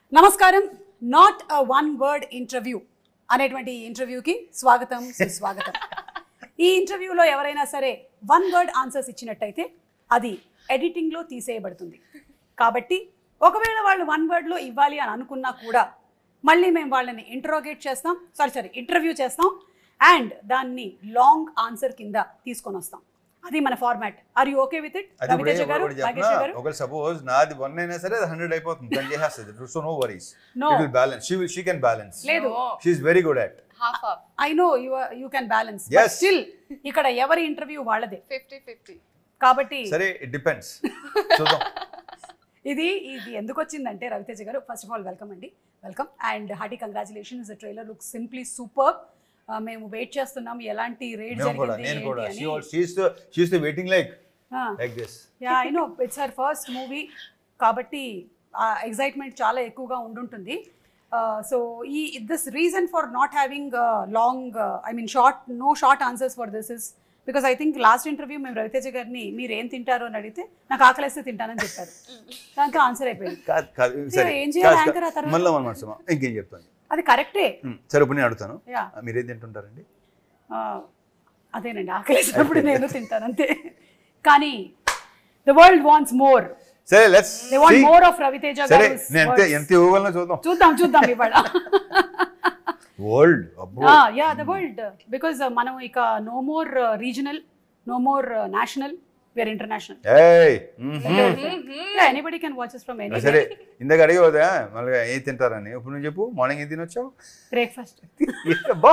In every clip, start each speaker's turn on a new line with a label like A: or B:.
A: నమస్కారం not a one word interview అనేటువంటి ఈ ఇంటర్వ్యూకి స్వాగతం సుస్వాగతం ఈ ఇంటర్వ్యూలో ఎవరైనా సరే వన్ వర్డ్ ఆన్సర్స్ ఇచ్చినట్టయితే అది ఎడిటింగ్లో తీసేయబడుతుంది కాబట్టి ఒకవేళ వాళ్ళు వన్ వర్డ్లో ఇవ్వాలి అని అనుకున్నా కూడా మళ్ళీ మేము వాళ్ళని ఇంటరోగేట్ చేస్తాం సారీ సారీ ఇంటర్వ్యూ చేస్తాం అండ్ దాన్ని లాంగ్ ఆన్సర్ కింద తీసుకొని వస్తాం అది మన format are you okay with it
B: అది ఇప్పుడు
A: రవితేజ గారు
B: ఒకటి
A: నాగేశ్వర
B: చెప్పనా
A: గారు
B: ఒకవేళ సపోజ్ నాది వన్ అయినా సరే అది హండ్రెడ్ అయిపోతుంది తను చేసేస్తుంది so no worries
A: No.
B: It will balance she will she can balance
A: లేదు
B: she is very good at
C: half up
A: I know you you can balance
B: Yes.
A: Still ఇక్కడ ఎవరి ఇంటర్వ్యూ వాళ్ళదే
C: 50 50
A: కాబట్టి
B: సరే ఇట్ డిపెండ్స్ చూద్దాం
A: ఇది ఇది ఎందుకు వచ్చిందంటే Ravi Teja garu first of all welcome అండి welcome and hearty congratulations trailer look simply super మేము వెయిట్ చేస్తున్నాం ఎలాంటి రేట్
B: మేము కూడా నేను కూడా she she's she's waiting like like this
A: yeah I know it's her first movie కాబట్టి ఎగ్జైట్మెంట్ చాలా ఎక్కువగా ఉండుంటుంది సో ఈ this reason for not having long I mean short no short answers for this is because I think last interview మేము రవితేజ గారిని మీరు ఏం తింటారు అని అడిగితే నాకు ఆకలిస్తే తింటానని చెప్పారు దాంతో ఆన్సర్ అయిపోయింది
B: కాదు కాదు సరే
A: ఏం చేయాలి
B: కాదు,
A: యాంకర్ ఆ తర్వాత?
B: మళ్ళీ మన మనసు ఇంకేం చెప్తాను
A: అది కరెక్టే
B: ఉమ్, సరే ఇప్పుడు నేను అడుగుతాను
A: యా
B: మీరేం తింటుంటారండి
A: అదేనండి ఆకలిసినప్పుడు నేను తింటాను అంతే కానీ ద వరల్డ్ వాంట్స్ మోర్
B: సరే let's
A: they want more of Ravi Teja
B: సరే
A: గారు
B: నేను ఎంత ఎంత ఇవ్వగలనో చూద్దాం
A: చూద్దాం చూద్దాం ఇవాళ
B: వరల్డ్ అబ్బో
A: యా ద వరల్డ్ బికాజ్ మనం ఇక no more regional no more national where international
B: ఏయ్ hmm.
A: Anybody can watches from any
B: సరే ఇందాక అడిగి పోదా మళ్ళీ ఏం తింటారని ఇప్పుడు నువ్వు చెప్పు మార్నింగ్ ఏం తినొచ్చావు
A: బ్రేక్ఫాస్ట్
B: బా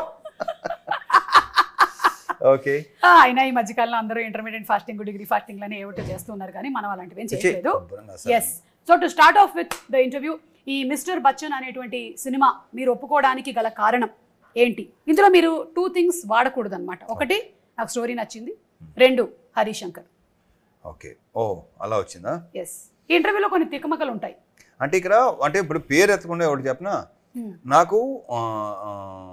B: ఓకే
A: అయినా ఈ మధ్యకాలంలో అందరూ ఇంటర్మీడియట్ ఫాస్టింగ్ డిగ్రీ ఫాస్టింగ్ లని ఏమిటో చేస్తున్నారు కానీ మనం అలాంటివి ఏం చేయట్లేదు yes so to start off with the interview ఈ మిస్టర్ బచ్చన్ అనేటువంటి సినిమా మీరు ఒప్పుకోవడానికి గల కారణం ఏంటి ఇందులో మీరు టూ థింగ్స్ వాడకూడదు అనమాట ఒకటి నాకు స్టోరీ నచ్చింది రెండు హరిశంకర్
B: ఓకే ఓ అలా వచ్చిందా
A: ఎస్ ఈ ఇంటర్వ్యూలో కొన్ని తికమకలు ఉంటాయి
B: అంటే ఇక్కడ అంటే ఇప్పుడు పేరు ఎత్తకుండా ఒకటి చెప్పనా
A: Hmm.
B: నాకు ఆ, ఆ,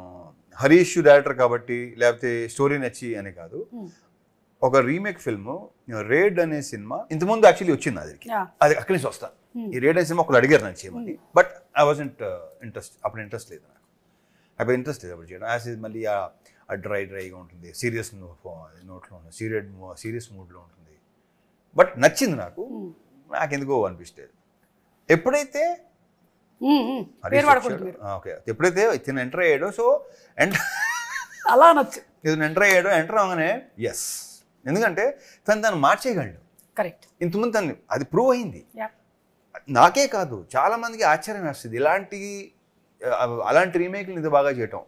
B: హరీష్ డైరెక్టర్ కాబట్టి లేకపోతే స్టోరీ నచ్చి అని కాదు
A: Hmm.
B: ఒక రీమేక్ ఫిల్మ్ రేడ్ అనే సినిమా ఇంతకుముందు యాక్చువల్లీ వచ్చింది అది
A: Yeah.
B: అది అక్కడి నుంచి వస్తా
A: Hmm.
B: ఈ రేడ్ అనే సినిమా ఒకళ్ళు అడిగారు నన్ను చేయమని బట్ ఐ వాజంట్ ఇంట్రెస్ట్ అప్పుడు ఇంట్రెస్ట్ లేదు నాకు అప్పుడు ఇంట్రెస్ట్ లేదు అప్పుడు చేయడం యాజ్ ఇస్ మళ్ళీ ఆ డ్రై డ్రైగా ఉంటుంది సీరియస్ నోట్లో ఉంటుంది సీరియడ్ సీరియస్ మూడ్లో ఉంటుంది బట్ నచ్చింది నాకు
A: Hmm.
B: నాకెందుకో అనిపిస్తుంది ఎప్పుడైతే
A: మ్మ్, మ్మ్.
B: హరీష్
A: పేరు వాడకూడదు
B: వచ్చాడు,
A: మీరు
B: ఆ, ఓకే ఎప్పుడైతే ఇతను ఎంటర్ అయ్యాడో సో ఎంటర్
A: అలా అనొచ్చు
B: ఇతను ఎంటర్ అయ్యాడో ఎంటర్ అవగానే ఎస్ ఎందుకంటే తను తను మార్చేయగలడు
A: కరెక్ట్
B: ఇంతకుముందు తను అది ప్రూవ్ అయింది
A: యా
B: నాకే కాదు చాలా మందికి ఆశ్చర్యం వేస్తుంది ఇలాంటి ఆ, అలాంటి రీమేక్లు ఇది బాగా చేయటం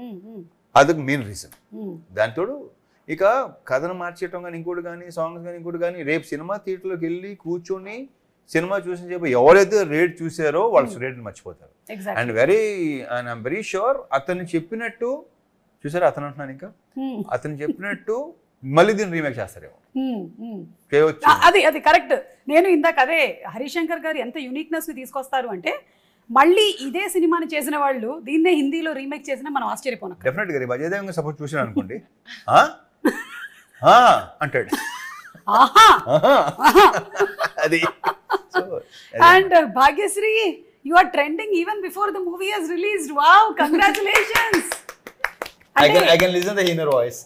B: అదొక మెయిన్ రీజన్ దాంతోడు ఇక కథను మార్చేయటం కానీ ఇంకోటి కానీ సాంగ్స్ కానీ ఇంకోటి కానీ రేపు సినిమా థియేటర్లోకి వెళ్ళి కూర్చొని సినిమా చూసిన చెప్పి ఎవరైతే రేట్ చూసారో వాళ్ళు రేట్ని మర్చిపోతారు
A: exact
B: and very and I'm very sure అతను చెప్పినట్టు చూసారా అతను అంటున్నాను ఇంకా అతను చెప్పినట్టు మళ్ళీ దీన్ని రీమేక్ చేస్తారేమో చేయవచ్చు
A: అది అది కరెక్ట్ నేను ఇందాక అదే హరిశంకర్ గారు ఎంత యూనిక్నెస్ ని తీసుకొస్తారు అంటే మళ్ళీ ఇదే సినిమాని చేసిన వాళ్ళు దీన్నే హిందీలో రీమేక్ చేసినా మనం ఆశ్చర్యపోనక్క
B: డెఫినెట్ గా రేపు అజయ్ దేవంగా సపోజ్ చూసాను అనుకోండి ఆ? ఆ అంటాడు
A: ఆహా
B: ఆహా. అది So, అది.
A: And Bhagyashree you are trending even before the movie has released wow congratulations
B: I can I can listen the inner voice.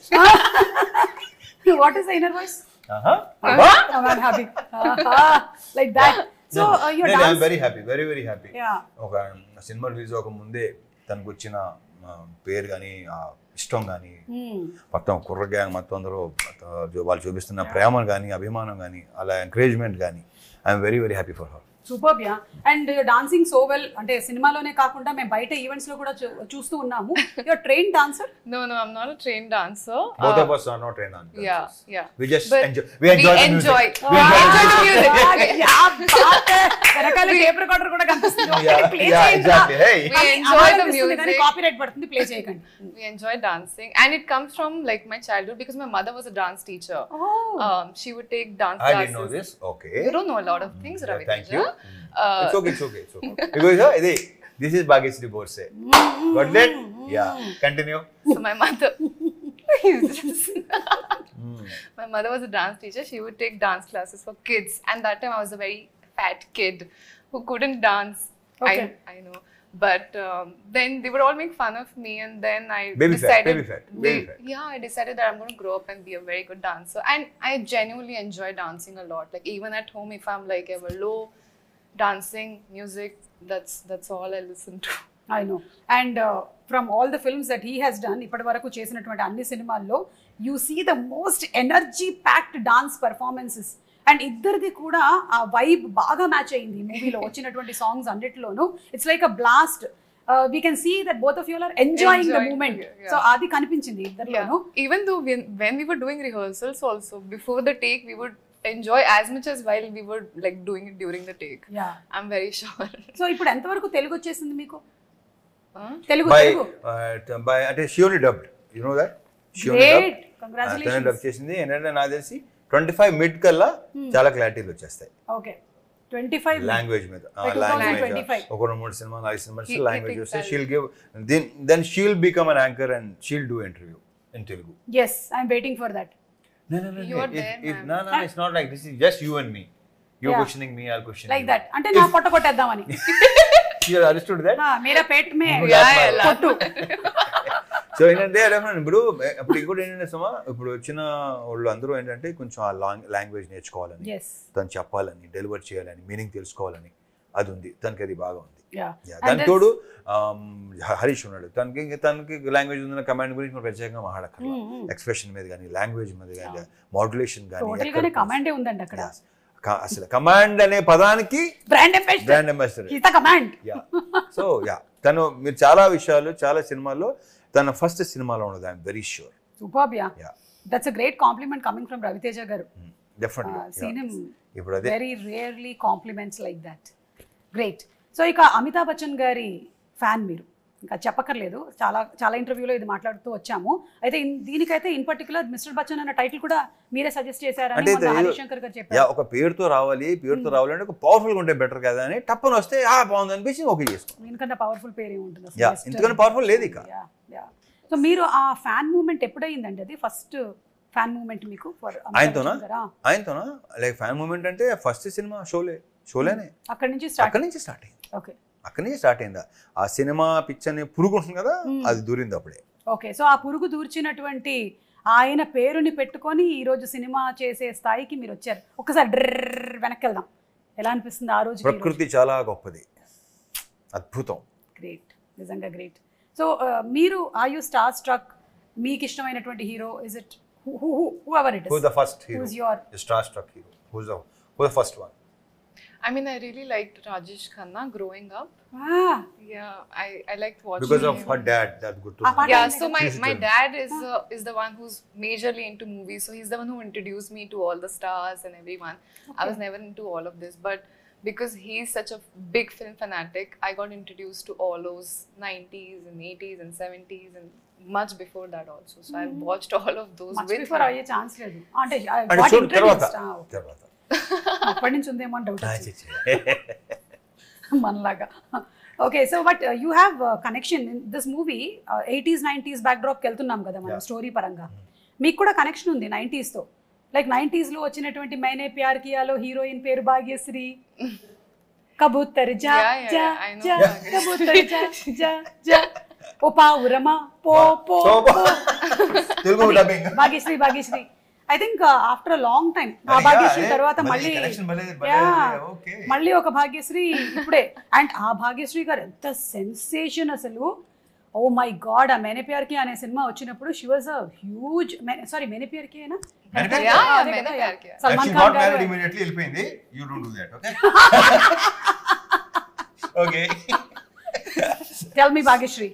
A: What is inner voice
B: ఆహా.
A: I'm happy like that so you
B: నేను I'm
A: dance
B: very happy, very very happy.
A: Yeah
B: ఒక cinema release అవ్వక ముందే తనకు వచ్చిన ఆ, పేరు కానీ ఆ ఇష్టం కానీ మొత్తం కుర్ర గ్యాంగ్ మొత్తం అందరూ ఆ, వాళ్ళు చూపిస్తున్న ప్రేమ కానీ అభిమానం కానీ అలా ఎంకరేజ్మెంట్ కానీ I'm very very happy for her
A: super yeah and dancing so well అంటే సినిమాలోనే కాకుండా మేము బయట ఈవెంట్స్ లో కూడా చూ- చూస్తూ ఉన్నాము your train dancer
C: no no i'm not a trained dancer
B: both
C: Uh,
B: of us are not trained on
C: yeah yeah
B: we just
C: But
B: enjoy we enjoy
C: we
B: the music.
C: enjoy
B: We enjoy the
C: music.
A: వెనకాల tape recorder కూడా కనిపిస్తుంది
B: Yeah,
A: play
B: yeah, exactly. Hey.
C: We enjoy the music.
A: Copyright పడుతుంది play చేయకండి
C: we enjoy dancing and it comes from like my childhood because my mother was a dance teacher um, she would take dance
B: I
C: classes
B: didn't know this. Okay.
C: you don't know a lot of things
B: Yeah,
C: Ravi
B: thank you.
C: uh,
B: it's okay, it's okay, it's okay. Because uh, ఇది this is Bhagyasri Borse. Got it? Yeah. Continue.
C: so my mother my mother was a dance teacher she would take dance classes for kids and that time i was a very fat kid who couldn't dance
A: Okay.
C: I, I know. But um, then they would all make fun of me, and then I
B: Baby fat,
C: decided.
B: baby fat, baby
C: they-
B: fat.
C: Yeah, I decided that I'm going to grow up and be a very good dancer, and I genuinely enjoy dancing a lot. Like even at home, if I'm like ever low, dancing, music, that's that's all I listen to.
A: I know and from all the films that he has done ఇప్పటి వరకు చేసినటువంటి అన్ని సినిమాల్లో you see the most energy packed dance performances and ఇద్దరిది కూడా ఆ vibe బాగా match అయింది ఈ మూవీలో వచ్చినటువంటి సాంగ్స్ అన్నిటిలోనూ it's like a blast we can see that both of your are enjoying the
C: Enjoying,
A: moment
C: yeah.
A: So అది కనిపించింది ఇద్దరిలోనూ
C: Even though when, when we were doing rehearsals also before the take, we would enjoy as much as while we were like doing it during the take.
A: Yeah
C: I'm very sure.
A: So ఇప్పుడు ఎంతవరకు తెలుగు వచ్చేసింది మీకు
C: Huh?
A: Telugu
B: by
A: Telugu
B: by అంటే she only dubbed you know that she only
A: great
B: dub తనే
A: congratulations
B: dub చేసింది ఏంటంటే నాకు తెలిసి ట్వంటీ ఫైవ్ మిడ్ కల్లా చాలా క్లారిటీలు వచ్చేస్తాయి
A: ఓకే ట్వంటీ ఫైవ్
B: లాంగ్వేజ్ మీద
A: By
B: లాంగ్వేజ్
A: 2025.
B: ఒక రెండు మూడు సినిమా నాలుగు cinemas
C: He- he
B: language
C: thinks
B: వస్తే
C: I'll-
B: she'll give then then she'll become an anchor and she'll do interview in Telugu
A: yes I'm waiting for that
B: No, no, no,
C: You
B: no.
C: are
B: If,
C: there,
B: if,
C: ma'am.
B: no, no, it's not like this is just you and me. You're
A: Yeah.
B: questioning me, I'll question
A: like
B: you.
A: That అంటే నా పొట్ట కొట్టేద్దామని
B: You understood that?
A: ఆ, మేరా పేట్ మే
C: Yeah, yeah,
A: కొట్టు
B: so ఏంటంటే డెఫినెట్ ఇప్పుడు ఇప్పుడు ఇంకోటి ఏంటంటే సుమా ఇప్పుడు వచ్చిన వాళ్ళు అందరూ ఏంటంటే కొంచెం ఆ లాంగ్ లాంగ్వేజ్ నేర్చుకోవాలని
A: ఎస్
B: తను చెప్పాలని డెలివర్ చేయాలని మీనింగ్ తెలుసుకోవాలని అది ఉంది తనకి అది బాగా ఉంది
A: యా
B: Yeah, దానికి తోడు ఆమ్, హ- హరీష్ ఉన్నాడు తనకి ఇంకా తనకి లాంగ్వేజ్ ఉన్న కమాండ్ గురించి మనం ప్రత్యేకంగా మాట్లాడక్కర్లా ఎక్స్ప్రెషన్ మీద కానీ లాంగ్వేజ్ మీద కానీ మాడ్యులేషన్
A: టోటల్ గానే
B: కానీ
A: కమాండే ఉందండి అక్కడ
B: అసలు కమాండ్ అనే పదానికి
A: బ్రాండ్ అంబాసిడర్
B: బ్రాండ్ అంబాసిడర్
A: ఈత కమాండ్
B: యా సో యా తను మీరు చాలా విషయాలు చాలా సినిమాల్లో తన ఫస్ట్ సినిమాలో ఉన్నది I'm very sure
A: super yeah
B: yeah
A: that's a great compliment coming from Ravi Teja garu seen
B: definitely
A: him
B: ఇప్పుడు అదే
A: very rarely compliments like that great so ఇక అమితాబ్ బచ్చన్ గారి ఫ్యాన్ మీరు ఇంకా చెప్పక్కర్లేదు చాలా చాలా ఇంటర్వ్యూలో ఇది మాట్లాడుతూ వచ్చాము అయితే ఇన్- దీనికైతే ఇన్ పర్టికులర్ మిస్టర్ బచ్చన్ అన్న టైటిల్ కూడా మీరే సజెస్ట్ చేశారని
B: అంటే
A: మొన్న
B: ఇది-
A: హరిశంకర్ గారు
B: యా
A: చెప్పారు
B: ఒక పేరుతో రావాలి పేరుతో రావాలి అంటే ఒక పవర్ఫుల్ గా ఉంటే బెటర్ కదా అని టప్పని వస్తే ఆ బాగుంది అనిపించి ఓకే చేసుకో
A: దీనికన్నా పవర్ఫుల్ పేరు ఏముంటుంది అసలు?
B: యా
A: Just-
B: ఇంతకన్నా పవర్ఫుల్ లేదు ఇక
A: యా యా సో మీరు ఆ ఫ్యాన్ మూమెంట్ ఎప్పుడైందండి అది ఫస్ట్ ఫ్యాన్ మూమెంట్ మీకు ఫర్
B: ఆయనతోనా? ఆయనతోనా లైక్ ఫ్యాన్ మూమెంట్ అంటే ఫస్ట్ సినిమా షోలే షోలేనే
A: అక్కడి నుంచి స్టార్ట్
B: అక్కడి నుంచి స్టార్ట్ అయింది
A: ఓకే
B: అక్కడి నుంచి స్టార్ట్ అయిందా ఆ సినిమా పిక్చర్ ని పురుగు ఉంటుంది కదా అది దూరింది అప్పుడే
A: ఓకే సో ఆ పురుగు దూర్చినటువంటి ఆయన పేరుని పెట్టుకొని ఈ రోజు సినిమా చేసే స్థాయికి మీరు వచ్చారు ఒకసారి డ్రర్ వెనక్కి వెళ్దాం ఎలా అనిపిస్తుంది ఆ రోజు
B: ప్రకృతి చాలా గొప్పది అద్భుతం
A: గ్రేట్ నిజంగా గ్రేట్ సో మీరు ఆ యూ స్టార్ స్ట్రక్ మీకు ఇష్టమైనటువంటి hero is it who ever it
B: who the first hero
A: Who's your-
B: star struck hero who's the who the first one
C: I mean, I really liked Rajesh Khanna growing up. Yeah, I, I liked watching
B: because of
C: him.
B: Her dad that good to
A: Ah, part-
C: yeah,
A: Like
C: so
A: that.
C: my,
B: Please
C: my
B: tell me.
C: dad is uh, is the one who's majorly into movies. So he's the one who introduced me to all the stars and everyone. I was never into all of this, but because he's such a big film fanatic, I got introduced to all those 90s and 80s and 70s and much before that also. So I've watched all of those
A: much
C: with
A: before
C: him.
A: అయ్యే chance లేదు అంటే
B: అంటే చూడు తర్వాత తర్వాత
A: అప్పటి నుంచి ఉందేమో అని డౌట్
B: ఆ,
A: వచ్చింది.
B: చి, చి.
A: మనలాగా okay so but you have connection in this movie eighties nineties back డ్రాప్కి వెళ్తున్నాం కదా మనం
B: Yeah.
A: స్టోరీ పరంగా మీకు కూడా కనెక్షన్ ఉంది 90s తో లైక్ లో వచ్చినటువంటి మైనే ప్యార్ కియాలో హీరోయిన్ పేరు భాగ్యశ్రీ కబూతర్ జా
C: Yeah, yeah,
A: జా
C: yeah, I know
A: జా
C: Bhagyashree.
A: కబూతర్ జా జా జా ఓ పావురమా పో పో
B: పో, పో.
A: పో.
B: Telugu dubbing
A: Bhagyashree Bhagyashree I think after long time ఆ భాగ్యశ్రీ తర్వాత మళ్ళీ Yeah. మళ్ళీ ఒక భాగ్యశ్రీ ఇప్పుడే అండ్ ఆ భాగ్యశ్రీ గారు ఎంత సెన్సేషన్ అసలు ఓ మై గాడ్ ఆ మెనప్యార్కి అనే సినిమా వచ్చినప్పుడు she was a huge sorry Maine Pyar Kiya అయినా
B: Maine Pyar
C: Yeah,
A: అదే
C: Maine
A: కదా,
C: Pyar
A: yeah.
C: Kiya.
A: Salman Khan garu
B: immediately వెళ్ళిపోయింది you don't do that okay okay
A: tell me Bhagyashree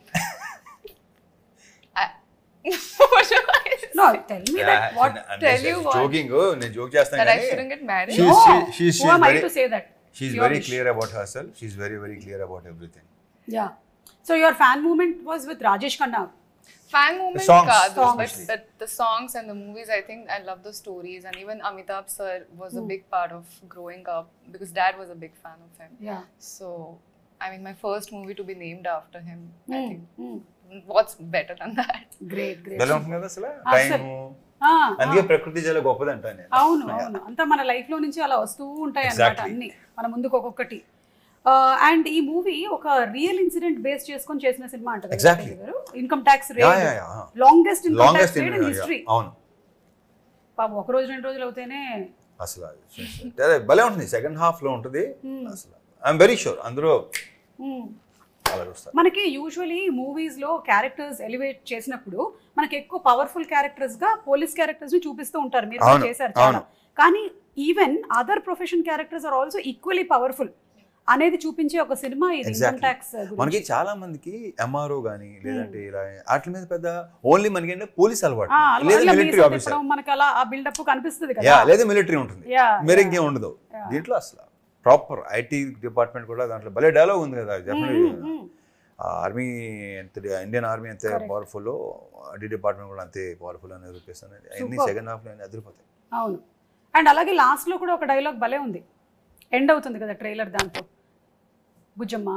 C: I, what do I say?
A: No tell me that what
C: tell you what?
B: Joking నేను joke చేస్తాను
C: That I
B: కానీ
C: shouldn't get married?
B: She-
A: No.
B: she- she's-
A: Who
B: she's
A: am I
B: very-
A: to say that?
B: She's
A: Your
B: very
A: wish.
B: Clear about herself she's very very clear about everything
A: Yeah. So your fan movement was with Rajesh Khanna.
C: fan moment
B: songs,
C: kaadu,
A: songs.
C: but, but the songs and the movies i think i love the stories and even amitabh sir was a big part of growing up because dad was a big fan of him
A: Yeah.
C: so i mean my first movie to be named after him i
A: Mm,
C: think
A: mm.
C: what's better than that
A: Great, great.
B: ఎలా ఉంటుంది కదా అసలు
A: అసలు.
B: Time
A: Ah,
B: అందుకే
A: ah.
B: ప్రకృతి చాలా గొప్పది అంటాను నేను
A: అవును అవును అంతా మన లైఫ్ లో నుంచి అలా వస్తూ ఉంటాయి అన్నమాట
B: Exactly.
A: అన్ని మన ముందుకు ఒక్కొక్కటి అండ్ ఈ మూవీ ఒక రియల్ ఇన్సిడెంట్ బేస్ చేసుకొని చేసిన సినిమా అంటారు
B: Exactly.
A: Income tax
B: Yeah, yeah, yeah.
A: Longest income
B: longest
A: tax rate in history
B: అవును
A: పాపం ఒక రోజు రెండు రోజులు అవుతేనే
B: అసలు అదే భలే ఉంటుంది సెకండ్ హాఫ్ లో ఉంటుంది అసలు ఐఎమ్ వెరీ షూర్ అందరూ
A: hmm.
B: అలా చూస్తారు
A: మనకి యూజువలీ మూవీస్ లో క్యారెక్టర్స్ ఎలివేట్ చేసినప్పుడు మనకి ఎక్కువ పవర్ఫుల్ క్యారెక్టర్స్ గా పోలీస్ క్యారెక్టర్స్ ని చూపిస్తూ ఉంటారు మీరు కూడా
B: అవును,
A: చేశారు చాలా
B: అవును.
A: కానీ even other profession characters are also equally powerful అనేది చూపించే ఒక సినిమా ఇది ఇన్కమ్
B: Exactly.
A: ట్యాక్స్
B: మనకి చాలా మందికి ఎంఆర్ఓ గానీ లేదంటే ఇలా వాటి మీద పెద్ద ఓన్లీ మనకి ఏంటంటే పోలీస్ అలవాటు లేదా మిలిటరీ ఆఫీసర్
A: మనకి అలా ఆ బిల్డప్ కనిపిస్తుంది
B: యా
A: కదా
B: లేదా మిలిటరీ ఉంటుంది
A: Yeah,
B: మరి
A: yeah.
B: ఇంకేం ఉండదు
A: Yeah.
B: దీంట్లో అసలు ప్రాపర్ ఐటీ డిపార్ట్మెంట్ కూడా దాంట్లో భలే డైలాగ్ ఉంది కదా డెఫినెట్లీ
A: Mm, mm.
B: ఆర్మీ ఎంత ఇండియన్ ఆర్మీ ఎంత
A: Correct.
B: పవర్ఫుల్ ఐటీ డిపార్ట్మెంట్ కూడా అంతే పవర్ఫుల్ అని నిరూపిస్తాను అన్ని
A: Superb.
B: సెకండ్ హాఫ్ లో అన్ని అదిరిపోతాయి
A: అవును అండ్ అలాగే లాస్ట్ లో కూడా ఒక డైలాగ్ భలే ఉంది ఎండ్ అవుతుంది కదా ట్రైలర్ దాంతో Bujjamma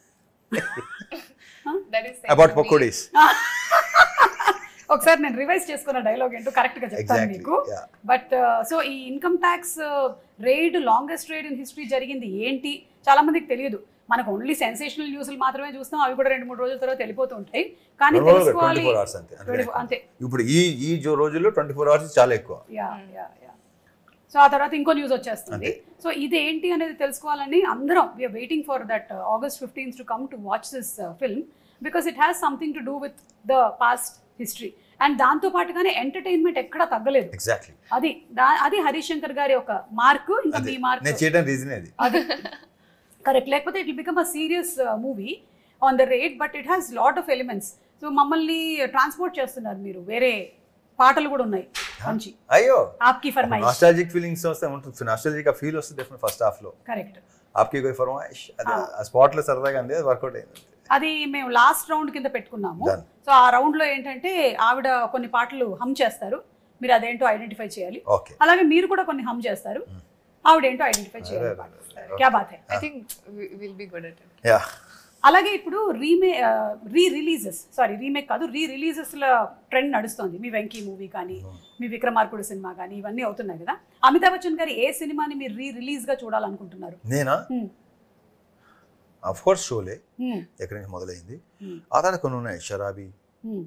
C: That is
B: about
C: secondly-
B: pakodis
A: ఒకసారి నేను రివైజ్ చేసుకున్న డైలాగ్ ఏంటో కరెక్ట్ గా చెప్తాను
B: ఎగ్జాక్ట్లీ
A: మీకు బట్ సో ఈ income tax raid longest raid in history జరిగింది ఏంటి చాలా మందికి తెలియదు మనకు ఓన్లీ సెన్సేషనల్ న్యూస్లు మాత్రమే చూస్తాం అవి కూడా రెండు మూడు రోజుల తర్వాత వెళ్ళిపోతూ ఉంటాయి కానీ
B: ట్వంటీ
A: తెలుసుకోవాలి
B: ఫోర్ అవర్స్ అంతే
A: 24 అంతే
B: ఇప్పుడు ఈ ఈ జో- రోజుల్లో ట్వంటీ ఫోర్ అవర్స్ చాలా ఎక్కువ
A: యా యా యా సో ఆ తర్వాత ఇంకో న్యూస్ వచ్చేస్తుంది సో ఇది ఏంటి అనేది తెలుసుకోవాలని అందరం we're waiting for that August fifteenth to come to watch this film because it has something to do with the past history and దాంతో పాటుగానే ఎంటర్టైన్మెంట్ ఎక్కడా తగ్గలేదు
B: ఎగ్జాక్ట్లీ
A: అది దా- అది హరీష్ శంకర్ గారి ఒక మార్క్ ఇంకా
B: అదే
A: మీ మార్క్
B: నేను చేయడం రీజన్ అది
A: అది కరెక్ట్ లేకపోతే it will become a serious movie on the rate but it has lot of elements so మమ్మల్ని ట్రాన్స్పోర్ట్ చేస్తున్నారు మీరు వేరే పాటలు కూడా ఉన్నాయి మంచి
B: అయ్యో
A: ఆప్కి ఫర్మాయిష్
B: నాస్టాలజిక్ ఫీలింగ్స్ వస్తే ఉంటుంది నాస్టాలజిక్ ఆ ఫీల్ వస్తుంది డెఫినెట్ ఫస్ట్ హాఫ్ లో
A: కరెక్ట్
B: ఆప్కి కోయి ఫర్మాయిష్ అది ఆ స్పాట్ లో సరదాగా అంది అది వర్కౌట్ అయింది
A: అది మేము లాస్ట్ రౌండ్ కింద పెట్టుకున్నాము
B: Done.
A: సో ఆ రౌండ్ లో ఏంటంటే ఆవిడ కొన్ని పాటలు హమ్ చేస్తారు మీరు అదేంటో ఐడెంటిఫై చేయాలి
B: ఓకే
A: అలాగే మీరు కూడా కొన్ని హమ్ చేస్తారు ఆవిడ ఏంటో ఐడెంటిఫై చేయాలి
B: అరే, అరే, అరే.
A: క్యా బాత్ హై
C: I think we- we'll be good at it.
B: Yeah
A: అలాగే ఇప్పుడు రీమే రీ రిలీజెస్ సారీ రీమేక్ కాదు రీ రిలీజెస్ల ట్రెండ్ నడుస్తుంది మీ వెంకీ మూవీ కానీ మీ విక్రమార్కుడు సినిమా కానీ ఇవన్నీ అవుతున్నాయి కదా అమితాబ్ బచ్చన్ గారి ఏ సినిమాని మీరు రీ రిలీజ్గా చూడాలనుకుంటున్నారు
B: నేనా
A: Hmm.
B: Of course Sholay
A: Hmm.
B: ఎక్కడి నుంచి మొదలైంది
A: Hmm.
B: ఆ తర్వాత కొన్ని ఉన్నాయి షరాబీ
A: Hmm.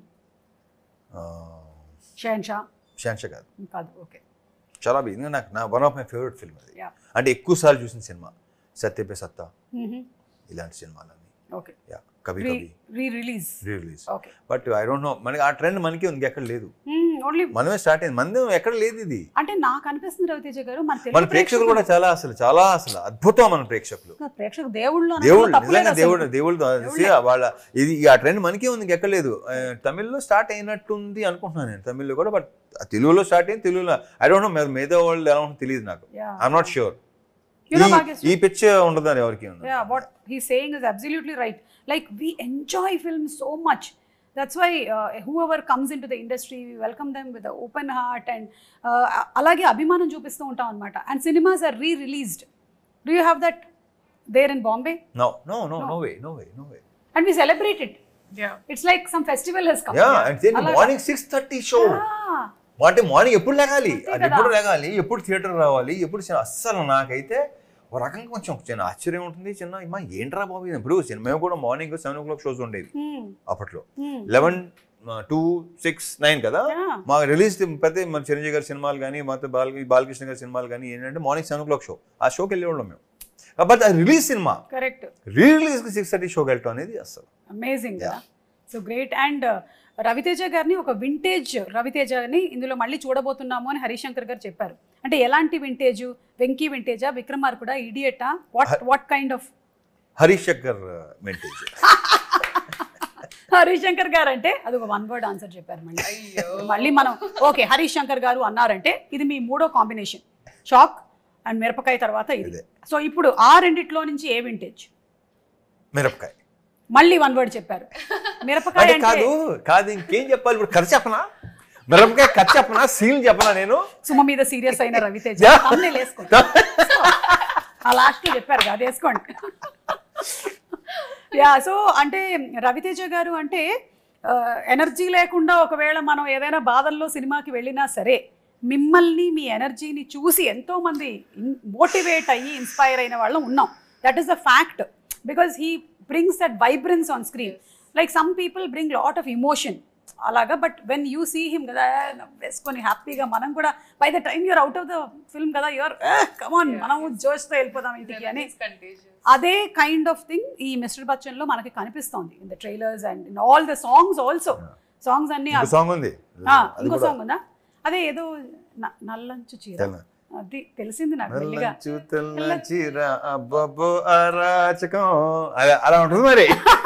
A: షహన్ షా
B: షాన్షా కాదు
A: కాదు ఓకే
B: షరాబీ ఇది నాకు నా one of my favourite film అది
A: Yeah.
B: అంటే ఎక్కువ సార్లు చూసిన సినిమా సత్యపే సత్తా ఇలాంటి సినిమాలన్నీ
A: ఓకే
B: యా కవి
A: రీ
B: కవి
A: re release
B: re release
A: okay
B: but I don't know మనకి ఆ ట్రెండ్ మనకి ఇంకెక్కడ లేదు
A: ఓన్లీ
B: మనమే స్టార్ట్ అయింది మంది ఎక్కడ లేదు ఇది
A: అంటే నాకు అనిపిస్తుంది రవితేజ గారు మన
B: మన
A: తెలుగు
B: ప్రేక్షకులు కూడా చాలా అసలు చాలా అసలు అద్భుతం మన ప్రేక్షకులు
A: ప్రేక్షకు దేవుళ్ళు
B: దేవుళ్ళు నిజంగా దేవుడు దేవుళ్ళు see, వాళ్ళ ఇది ఆ ట్రెండ్ మనకే ఉంది ఎక్కలేదు తమిళ్లో స్టార్ట్ అయినట్టుంది అనుకుంటున్నాను నేను తమిళ్లో కూడా బట్ తెలుగులో స్టార్ట్ అయింది తెలుగులో ఐ డోంట్ నో మిగతా వాళ్ళు ఎలా ఉంటుందో తెలియదు నాకు I'm not sure
A: You know, Bhagyashree-
B: ఈ పిచ్ ఉండదని ఎవరికి ఉంది
A: yeah what he's saying is absolutely right like we enjoy film so much that's why uh, whoever comes into the industry we welcome them with an open heart and uh, అలాగే అభిమానం చూపిస్తూ ఉంటాం అనమాట and cinemas are re released do you have that there in Bombay
B: no no no no way no way no way
A: and we celebrate it
C: Yeah.
A: It's like some festival has come
B: yeah and morning six thirty show అంటే morning ఎప్పుడు లేగాలి అది ఎప్పుడు లేగాలి ఎప్పుడు theatre రావాలి ఎప్పుడు cinema అస్సలు నాకైతే ఒక రకంగా కొంచెం చిన్న ఆశ్చర్యం ఉంటుంది చిన్న అమ్మా ఏంట్రా బాబు ఇది? ఇప్పుడు సినిమా మేము కూడా morning seven o'clock shows ఉండేవి అప్పట్లో లెవెన్ టూ సిక్స్ నైన్ కదా
A: Yeah.
B: మా రిలీజ్ ప్రతి మన చిరంజీవి గారి సినిమాలు కానీ మొత్తం బాల బాలకృష్ణ గారి సినిమాలు కానీ ఏంటంటే morning seven o'clock show ఆ షోకి వెళ్ళేవాళ్ళం మేము బట్ అది రిలీజ్ సినిమా
A: కరెక్ట్
B: రీ రిలీజ్కి సిక్స్ థర్టీ షోకి వెళ్ళటం అనేది అసలు
A: అమేజింగ్ కదా సో గ్రేట్ అండ్ రవితేజ గారిని ఒక వింటేజ్ రవితేజని ఇందులో మళ్ళీ చూడబోతున్నాము అని హరిశంకర్ గారు చెప్పారు అంటే ఎలాంటి వింటేజ్ వెంకీ వింటేజా విక్రమార్కుడా ఇడియటా what what kind of
B: Harish Shankar montage
A: Harish Shankar garu అంటే అది ఒక వన్ వర్డ్ ఆన్సర్ చెప్పారు మళ్ళీ
C: అయ్యో
A: మళ్ళీ మనం ఓకే హరీష్ శంకర్ గారు అన్నారంటే ఇది మీ మూడో కాంబినేషన్ షాక్ అండ్ మిరపకాయ తర్వాత ఇది
B: ఇదే.
A: సో ఇప్పుడు ఆ రెండిట్లో నుంచి ఏ వింటేజ్
B: మిరపకాయ
A: మళ్ళీ వన్ వర్డ్ చెప్పారు మిరపకాయ
B: అంటే
A: అంటే
B: కాదు కాదు ఇంకేం చెప్పాలి ఇప్పుడు ఖర్చు చెప్పనా మిరపకాయ ఖర్చు చెప్పనా సీల్ చెప్పనా నేను
A: సుమ మీద సీరియస్ అయిన రవితేజ
B: Yeah.
A: thumbnail వేసుకోండి ఆ లాస్ట్ చెప్పారు కదా అది వేసుకోండి యా సో అంటే రవితేజ గారు అంటే ఎనర్జీ లేకుండా ఒకవేళ మనం ఏదైనా బాధల్లో సినిమాకి వెళ్ళినా సరే మిమ్మల్ని మీ ఎనర్జీని చూసి ఎంతో మంది మోటివేట్ అయ్యి ఇన్స్పైర్ అయిన వాళ్ళం ఉన్నాం that is the fact because he brings that vibrance on screen like some people bring lot of emotion అలాగా but when you see him కదా వేసుకొని హ్యాపీగా మనం కూడా by the time you're out of the film కదా your come on మనం జోష్తో వెళ్ళిపోదాం ఇంటికి అని
C: It's contagious.
A: అదే కైండ్ ఆఫ్ థింగ్ ఈ మిస్టర్ బచ్చన్ లో మనకి కనిపిస్తోంది in the trailers and in all the songs also songs అన్ని
B: ఇంకో సాంగ్ ఉంది
A: ఆ,
B: అది
A: ఇంకో
B: కూడా
A: సాంగ్ ఉందా అదే ఏదో న- నల్లంచు చీర
B: తెల్ల.
A: అది తెలిసింది నాకు మెల్లిగా
B: నల్లంచు తెల్ల చీర అబ్బబ్బో అరాచకం అలా అలా ఉంటుంది మరి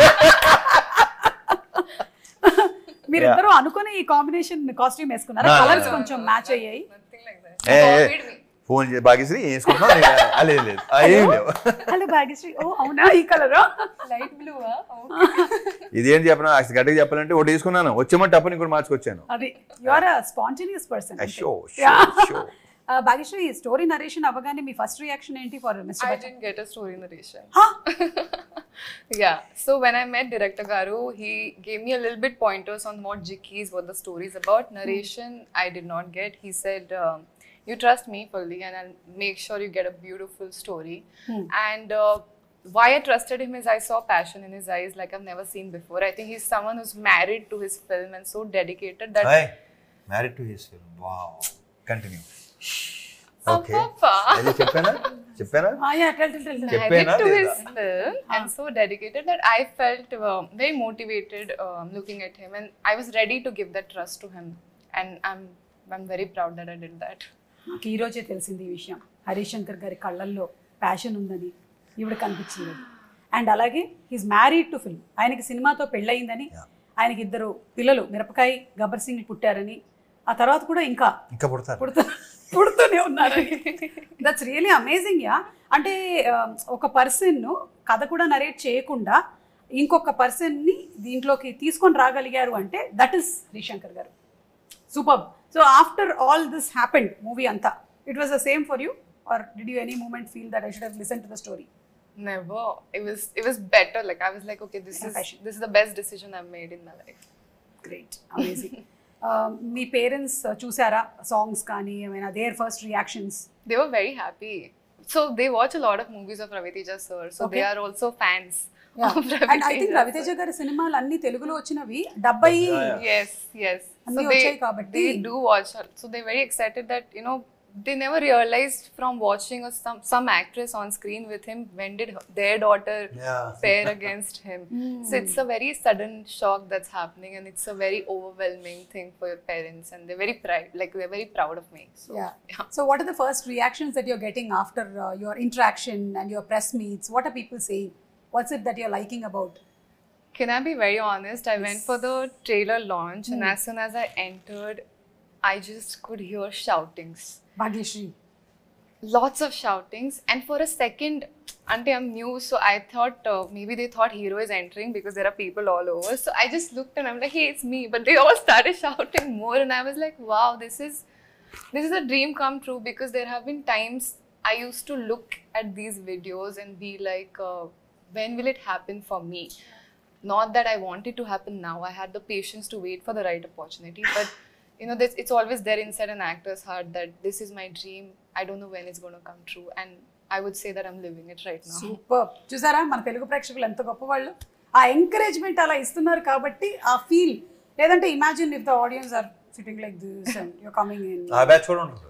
A: మీరిద్దరూ అనుకుని ఈ కాంబినేషన్ కాస్ట్యూమ్ వేసుకున్నారా
B: No, no,
A: కలర్స్
B: no.
A: కొంచెం మ్యాచ్ అయ్యాయి
C: Nothing like that.
B: ఏ, ఏ.
C: Copied me.
B: ఫోన్ చేసి భాగ్యశ్రీ వేసుకుంటున్నావు నేను, "ఆ, లేదు లేదు ఆ, ఏం లేవు
A: హలో భాగ్యశ్రీ ఓ అవునా ఈ colour
C: Light blue, huh? Okay.
B: ఇదేం చెప్పనా అసలు గట్టిగా చెప్పాలంటే ఒకటి తీసుకున్నాను వచ్చేమంటే అప్పని కూడా మార్చుకొచ్చాను
A: అది you are a spontaneous person
B: show
A: Yeah.
B: Show
A: Bhagyashree story narration అవ్వగానే మీ ఫస్ట్ రియాక్షన్ ఏంటి ఫర్ మిస్టర్
C: I
A: బచ్చన్
C: didn't get a story narration.
A: Huh?
C: yeah. So when I met director Garu, he gave me a little bit pointers on what jikis, what the story is about. Narration, I did not get. He said, um, "You trust me fully, and I'll make sure you get a beautiful story." And uh, why I trusted him is I saw passion in his eyes like I've never seen before. I think he's someone who's married to his film and so dedicated that.
B: Married to his film wow continue okay
C: Apapa.
B: అది చెప్పానా చెప్పానా చెప్పానా
C: married to
B: లేదా?
C: his film and so dedicated that I felt uh, very motivated um, looking at him, and I was ready to give that trust to him, and I'm I'm very proud that I did that.
A: నాకు ఈ రోజే తెలిసింది ఈ విషయం హరీష్ శంకర్ గారి కళ్ళల్లో passion ఉందని ఈవిడ కనిపించింది అండ్ అలాగే హీస్ మ్యారీడ్ టు ఫిల్మ్ ఆయనకి సినిమాతో పెళ్ళయిందని ఆయనకి ఇద్దరు పిల్లలు మిరపకాయ గబ్బర్ సింగ్ పుట్టారని ఆ తర్వాత కూడా ఇంకా
B: ఇంకా పుడతారు
A: పుడుతూ పుడుతూనే ఉన్నారని దట్స్ రియలీ అమేజింగ్ యా అంటే ఆ, ఒక పర్సన్ కథ కూడా నరేట్ చేయకుండా ఇంకొక పర్సన్ని దీంట్లోకి తీసుకొని రాగలిగారు అంటే that is Harish Shankar garu super so after all this happened movie అంతా it was the same for you are did you any moment feel that I should have listen to the story
C: Never. It was it was better. Like I was like, okay, this is
A: Passion.
C: this is the best decision I've made in my life.
A: Great amazing మీ parents చూసారా songs కానీ ఏమైనా their first reactions
C: They were very happy. So they watch a lot of movies of Ravi Teja sir. So they
A: Okay.
C: are also fans of
A: అండ్
C: Ravi
A: I think
C: Teja
A: Ravi Teja garu సినిమాలు అన్ని తెలుగులో వచ్చినవి డెబ్బై
C: Yes, yes.
A: అన్నీ
C: So
A: వచ్చాయి
C: they,
A: కాబట్టి.
C: they do watch. her. So they're very excited that, you know, they never realized from watching a, some, some actress on screen with him when did her- their daughter
B: Yeah.
C: pair against him. So it's a very sudden shock that's happening and it's a very overwhelming thing for your parents and they're very proud, like they're very proud of me. So
A: Yeah. So, what are the first reactions that you're getting after uh, your interaction and your press meets? What are people saying? What's it that you're liking about?
C: Can I be very honest? I went for the trailer launch and as soon as I entered, I just could hear shoutings.
A: Bhagyashree.
C: lots of shoutings and for a second until i'm new so i thought uh, maybe they thought hero is entering because there are people all over so i just looked and i'm like hey it's me but they all started shouting more and i was like wow this is this is a dream come true because there have been times i used to look at these videos and be like uh, when will it happen for me not that i want it to happen now i had the patience to wait for the right opportunity but you know this, it's always there inside an actor's heart that this is my dream i don't know when it's going to come true and i would say that i'm living it right now
A: super చూసారా మన తెలుగు ప్రేక్షకులు ఎంత గొప్పవాళ్ళు ఆ encouragement అలా ఇస్తున్నారు కాబట్టి ఆ ఫీల్ లేదంటే imagine if the audience are sitting like this and you're coming in
B: ఆ బ్యాచ్ కూడా ఉంటుంది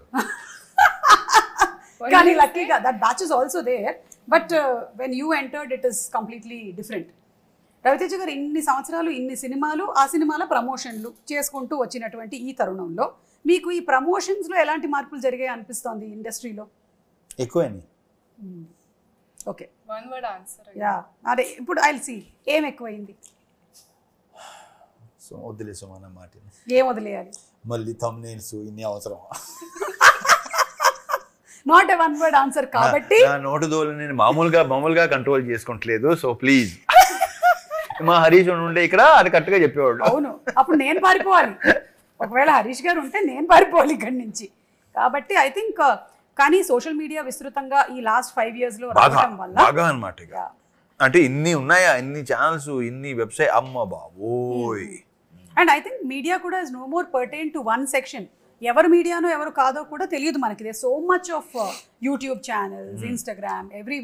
A: కానీ లక్కీగా that batch is also there but when you entered it is completely different Ravi Teja garu ఇన్ని సంవత్సరాలు ఇన్ని సినిమాలు ఆ సినిమాల ప్రమోషన్లు చేసుకుంటూ వచ్చినటువంటి ఈ తరుణంలో మీకు ఈ ప్రమోషన్స్లో ఎలాంటి మార్పులు జరిగాయి అనిపిస్తోంది ఇండస్ట్రీలో
B: ఎక్కువైంది
A: okay
C: one word answer again.
A: Yeah అదే ఇప్పుడు ఐ సి ఏం ఎక్కువైంది
B: సో వదిలే సుమన మాట
A: ఏం వదిలేయాలి
B: మళ్ళీ తమ్నేల్స్ ఇన్ని అవసరం
A: not a one word answer కాబట్టి
B: నా నోటు దోలు నేను మామూలుగా మామూలుగా కంట్రోల్ చేసుకోవట్లేదు సో ప్లీజ్ మా హరీష్ ఉండే ఇక్కడ అది కరెక్ట్గా చెప్పేవాడు
A: అవును అప్పుడు నేను పారిపోవాలి ఒకవేళ హరీష్ గారు ఉంటే నేను పారిపోవాలి ఇక్కడి నుంచి కాబట్టి ఐ థింక్ కానీ సోషల్ మీడియా విస్తృతంగా ఈ లాస్ట్ ఫైవ్ ఇయర్స్ లో
B: బాగా
A: రావడం వల్ల
B: బాగా అనమాట ఇక
A: Yeah.
B: అంటే ఇన్ని ఉన్నాయా ఇన్ని ఛానల్స్ ఇన్ని వెబ్సైట్ అమ్మ బాబోయ్
A: అండ్ ఐ థింక్ మీడియా కూడా is no more pertain to one section ఎవరు మీడియానో ఎవరు కాదో కూడా తెలియదు మనకి they so much of YouTube channels Instagram everywhere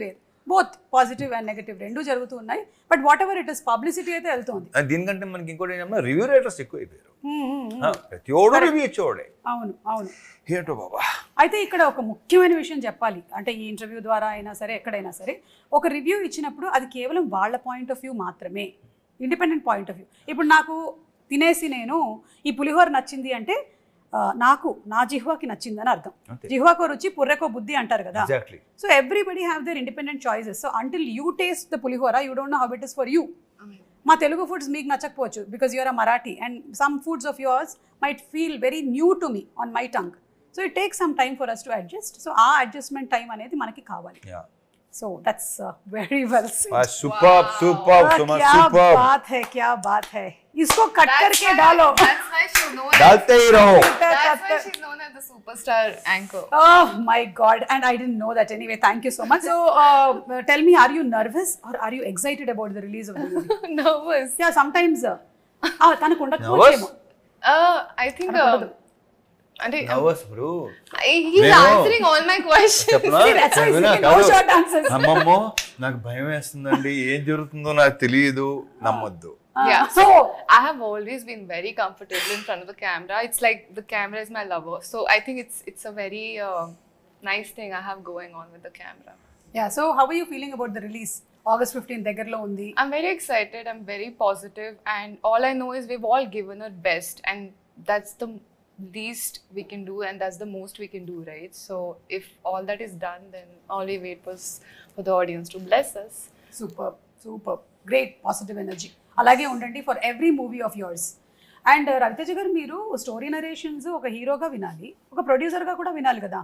A: both positive and negative రెండు జరుగుతూ ఉన్నాయి but whatever it is publicity అయితే వెళ్తుంది
B: అది దీనికంటే మనకి ఇంకోటి ఏంటంటే రివ్యూ రైటర్స్ ఎక్కువ అయిపోయారు
A: మ్మ్, మ్మ్, మ్మ్.
B: ఆ, ప్రతి ఒడు రివ్యూ ఇచ్చేవాడే
A: అవును అవును
B: ఏంటో బాబా
A: అయితే ఇక్కడ ఒక ముఖ్యమైన విషయం చెప్పాలి అంటే ఈ ఇంటర్వ్యూ ద్వారా అయినా సరే ఎక్కడైనా సరే ఒక రివ్యూ ఇచ్చినప్పుడు అది కేవలం వాళ్ళ పాయింట్ ఆఫ్ వ్యూ మాత్రమే ఇండిపెండెంట్ పాయింట్ ఆఫ్ వ్యూ ఇప్పుడు నాకు తినేసి నేను ఈ పులిహోర నచ్చింది అంటే ఆ, నాకు నా జిహ్వాకి నచ్చింది అని అర్థం
B: అంతే.
A: జిహ్వాకో రుచి పుర్రెకో బుద్ధి అంటారు కదా
B: exactly
A: so everybody have their independent choices so until you taste the pulihora you don't know how it is for you మా తెలుగు ఫుడ్స్ మీకు నచ్చకపోవచ్చు because you're a Marathi and some foods of yours might feel very new to me on my tongue so it take some time for us to adjust so ఆ adjustment time అనేది మనకి కావాలి so that's very well
B: super super సుమా
A: क्या
B: super
A: बात है क्या बात है इसको कट करके डालो
C: That's why she's known. as-
B: डालते ही रहो
C: That's why she's known as the superstar anchor.
A: Oh my God! And I didn't know that anyway. Thank you so much. So, uh, tell me, are you nervous or are you excited about the release of the movie?
C: Nervous.
A: Yeah, sometimes. Uh, ah, తనకు ఉండకపోవచ్చేమో.
C: Uh, I think. Uh,
A: అనుకోవద్దు.
C: అంటే
B: nervous bro
C: I- he's
B: నేను-
C: answering all my questions.
B: చెప్పనా
A: See, that's why he's
B: వినా?
A: giving no
B: కాదు.
A: short answers.
B: అమ్మమ్మో నాకు భయం వేస్తుందండి ఏం జరుగుతుందో నాకు తెలియదు నమ్మొద్దు
A: Ah,
C: Yeah.
A: So,
C: I have always been very comfortable in front of the camera. It's like the camera is my lover. So I think it's it's a very uh, nice thing I have going on with the camera.
A: yeah. So, how are you feeling about the release? August 15 దగ్గరలో ఉంది.
C: I'm very excited. I'm very positive, and all I know is we've all given our best, and that's the least we can do, and that's the most we can do, right? So if all that is done, then all we wait was for the audience to bless us.
A: Super super great positive energy అలాగే ఉండండి for every movie of yours and Ravi Teja గారు మీరు story narrations ఒక హీరోగా వినాలి ఒక ప్రొడ్యూసర్గా కూడా వినాలి కదా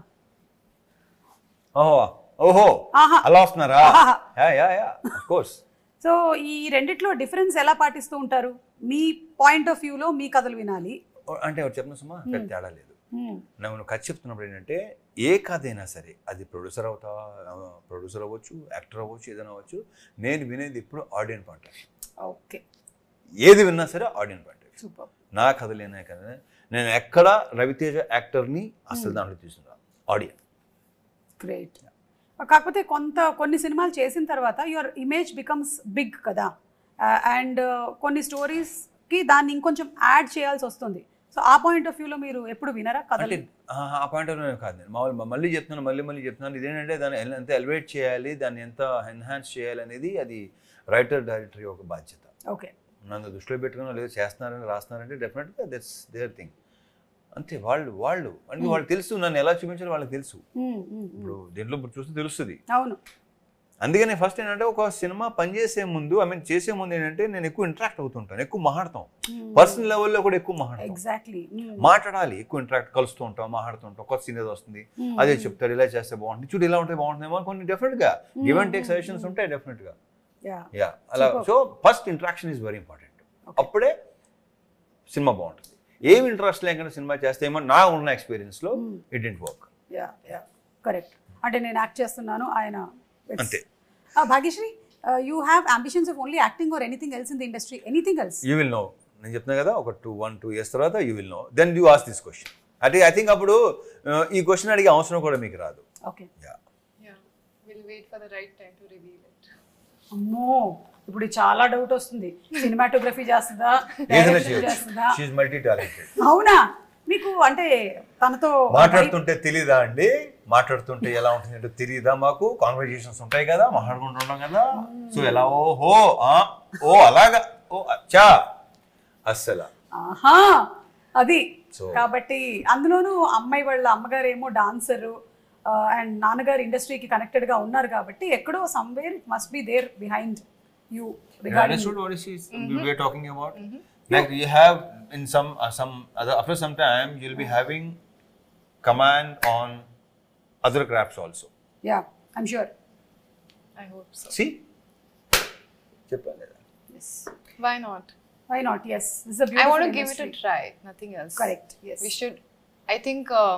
B: ఓహో ఓహో
A: ఆహా.
B: అలా వస్తున్నారా
A: ఆహా.
B: Yeah yeah yeah of course
A: so ఈ రెండిట్లో డిఫరెన్స్ ఎలా పాటిస్తూ ఉంటారు మీ పాయింట్ ఆఫ్ వ్యూలో మీ కథలు వినాలి
B: అంటే ఒకటి చెప్పిన సుమా పెద్ద తేడా లేదు
A: Hmm.
B: నువ్వు కథ చెప్తున్నప్పుడు ఏంటంటే ఏ కథ అయినా సరే అది ప్రొడ్యూసర్ అవుతావా ప్రొడ్యూసర్ అవ్వచ్చు యాక్టర్ అవ్వచ్చు ఏదైనా అవ్వచ్చు నేను వినేది ఇప్పుడు ఆడియన్ పాయింట్
A: ఓకే
B: ఏది విన్నా సరే ఆడియన్ పాయింట్
A: సూపర్
B: నా కథలేనా కదా నేను ఎక్కడ రవితేజ యాక్టర్ని అసలు దాంట్లో తీసుకున్నా ఆడియన్
A: గ్రేట్ కాకపోతే కొంత కొన్ని సినిమాలు చేసిన తర్వాత యువర్ ఇమేజ్ బికమ్స్ బిగ్ కదా అండ్ కొన్ని స్టోరీస్కి దాన్ని ఇంకొంచెం యాడ్ చేయాల్సి వస్తుంది సో ఆ పాయింట్ ఆఫ్ వ్యూలో మీరు ఎప్పుడు వినరా
B: అంటే
A: కథలు
B: ఆ ఆ పాయింట్ ఆఫ్ వ్యూ కాదు నేను మామూలు మళ్ళీ చెప్తున్నాను మళ్ళీ మళ్ళీ చెప్తున్నాను ఇదేంటంటే దాన్ని ఎల్- ఎంత ఎలివేట్ చేయాలి దాన్ని ఎంత ఎన్హాన్స్ చేయాలి అనేది అది రైటర్ డైరెక్టర్ యొక్క బాధ్యత
A: ఓకే
B: నన్ను దృష్టిలో పెట్టుకుని లేదు చేస్తున్నారని రాస్తున్నారంటే డెఫినెట్గా దట్స్ దేర్ థింగ్ అంతే వాళ్ళు వాళ్ళు అంటే వాళ్ళు తెలుసు నన్ను ఎలా చూపించాలో వాళ్ళకి తెలుసు ఇప్పుడు దీంట్లో ఇప్పుడు చూస్తే తెలుస్తుంది
A: అవును
B: అందుకని ఫస్ట్ ఏంటంటే ఒక సినిమా పనిచేసే ముందు ఐ మీన్ చేసే ముందు ఏంటంటే నేను ఎక్కువ ఇంటరాక్ట్ అవుతుంటాను ఎక్కువ మాట్లాడతాం పర్సనల్ లెవెల్లో కూడా ఎక్కువ మాట్లాడతాం
A: ఎగ్జాక్ట్లీ
B: మాట్లాడాలి ఎక్కువ ఇంటరాక్ట్ కలుస్తూ ఉంటాం మాట్లాడుతూ ఉంటాం కొత్త సీన్ ఏదో వస్తుంది అదే చెప్తాడు ఇలా చేస్తే బాగుంటుంది చూడు ఇలా ఉంటే బాగుంటుందేమో అని కొన్ని డెఫినెట్గా గివ్ అండ్ టేక్ సజెషన్స్ ఉంటాయి డెఫినెట్గా
A: యా
B: యా అలా
A: Superb.
B: So first interaction is very important అప్పుడే సినిమా బాగుంటుంది ఏం ఇంట్రెస్ట్ లేకుండా సినిమా చేస్తే ఏమో నా ఉన్న ఎక్స్పీరియన్స్లో it didn't work
A: yeah yeah correct అంటే నేను యాక్ట్ చేస్తున్నాను ఆయన it's-
B: అంతే.
A: ఆ, Bhagyashri you have ambitions of only acting or anything else in the industry anything else
B: you will know నేను చెప్తున్నా కదా ఒక టూ వన్ టూ ఇయర్స్ తర్వాత you will no then you ask this question అంటే ఐ థింక్ అప్పుడు uh, ఈ question అడిగే అవసరం కూడా మీకు రాదు
A: okay
B: yeah
C: Yeah. We'll wait for the right time to reveal it.
A: అమ్మో ఇప్పుడు చాలా డౌట్ వస్తుంది సినిమాటోగ్రఫీ చేస్తుందా
B: ఏదైనా
A: డైరెక్షన్
B: చేయొచ్చు
A: చేస్తుందా
B: షీఈ్ మల్టీ టాలెంటెడ్
A: అవునా మీకు అంటే తనతో
B: మాట్లాడుతుంటే తెలీదా అండి మాట్లాడుతుంటే ఎలా ఉంటుంది అంటే తెలియదా మాకు కాన్వర్జేషన్స్ ఉంటాయి కదా మాట్లాడుకుంటుంటాం కదా సో ఎలా ఓ హో ఆ, ఓ అలాగా ఓ అచ్చా అస్సలా
A: ఆహా అది
B: So-
A: కాబట్టి అందులోనూ అమ్మాయి వాళ్ళ అమ్మగారు ఏమో డాన్సరు అండ్ నాన్నగారు ఇండస్ట్రీకి కనెక్టెడ్ గా ఉన్నారు కాబట్టి ఎక్కడో somewhere it must be there behind you
B: You understood what is we were talking about? Like you have in some uh, some other after some time you'll be having command on other crafts also.
A: Yeah I'm sure
C: I hope so.
B: See? చెప్పాను కదా.
C: Why not?
A: Why not yes this
C: I want to give it a try. Nothing else.
A: Correct, yes.
C: We should. I think um,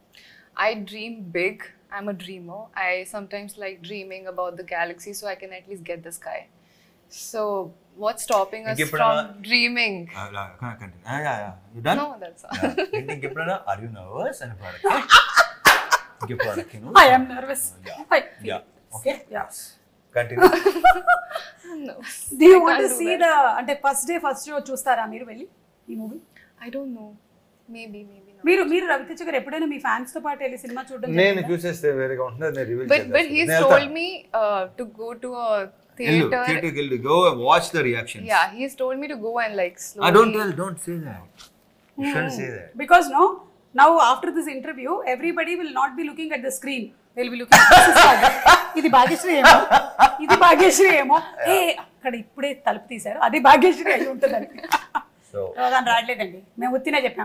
C: I dream big. I'm a dreamer. I sometimes like dreaming about the galaxy, so I can at least get the sky. So what's stopping us
B: ఇంకెప్పుడైనా-
C: from dreaming?
B: Ah, la- can I continue? Ah, yeah, yeah. You done?
C: No, that's all.
B: Yeah. ఏంటి ఇంకెప్పుడైనా are you nervous అని product ఇంకెప్పుడు అడగను
A: I am nervous
B: Yeah.
A: I
B: Yeah. Okay.
A: Yeah
B: continue
C: No.
A: డి you
C: I
A: want
C: can't do
A: see
C: that.
A: The అంటే first day first show చూస్తారా మీరు వెళ్ళి ఈ movie
C: I don't know. Maybe, maybe not.
A: మీరు మీరు రవితేజ గారు ఎప్పుడైనా మీ ఫ్యాన్స్ తో పాటు వెళ్ళి సినిమా చూడడం
B: నేను
A: జరిగిందా?
B: చూసేస్తే వేరేగా ఉంటుంది అది నేను reveal
C: But but he's told me uh, to go to a theater.
B: థియేటర్కి వెళ్ళి go watch the reaction
C: Yeah, he's told me to go and like slowly.
B: I don't tell, don't say that. You shouldn't say that.
A: Because no now after this interview everybody will not be looking at the screen will be looking ఇది భాగ్యశ్రీ ఏమో ఇది భాగ్యశ్రీ ఏమో ఏ అక్కడ ఇప్పుడే తలుపు తీశారు అది భాగ్యశ్రీ అయి ఉంటుందని
B: So,
A: దాని రావట్లేదండి మేము ఉత్తినే చెప్పాం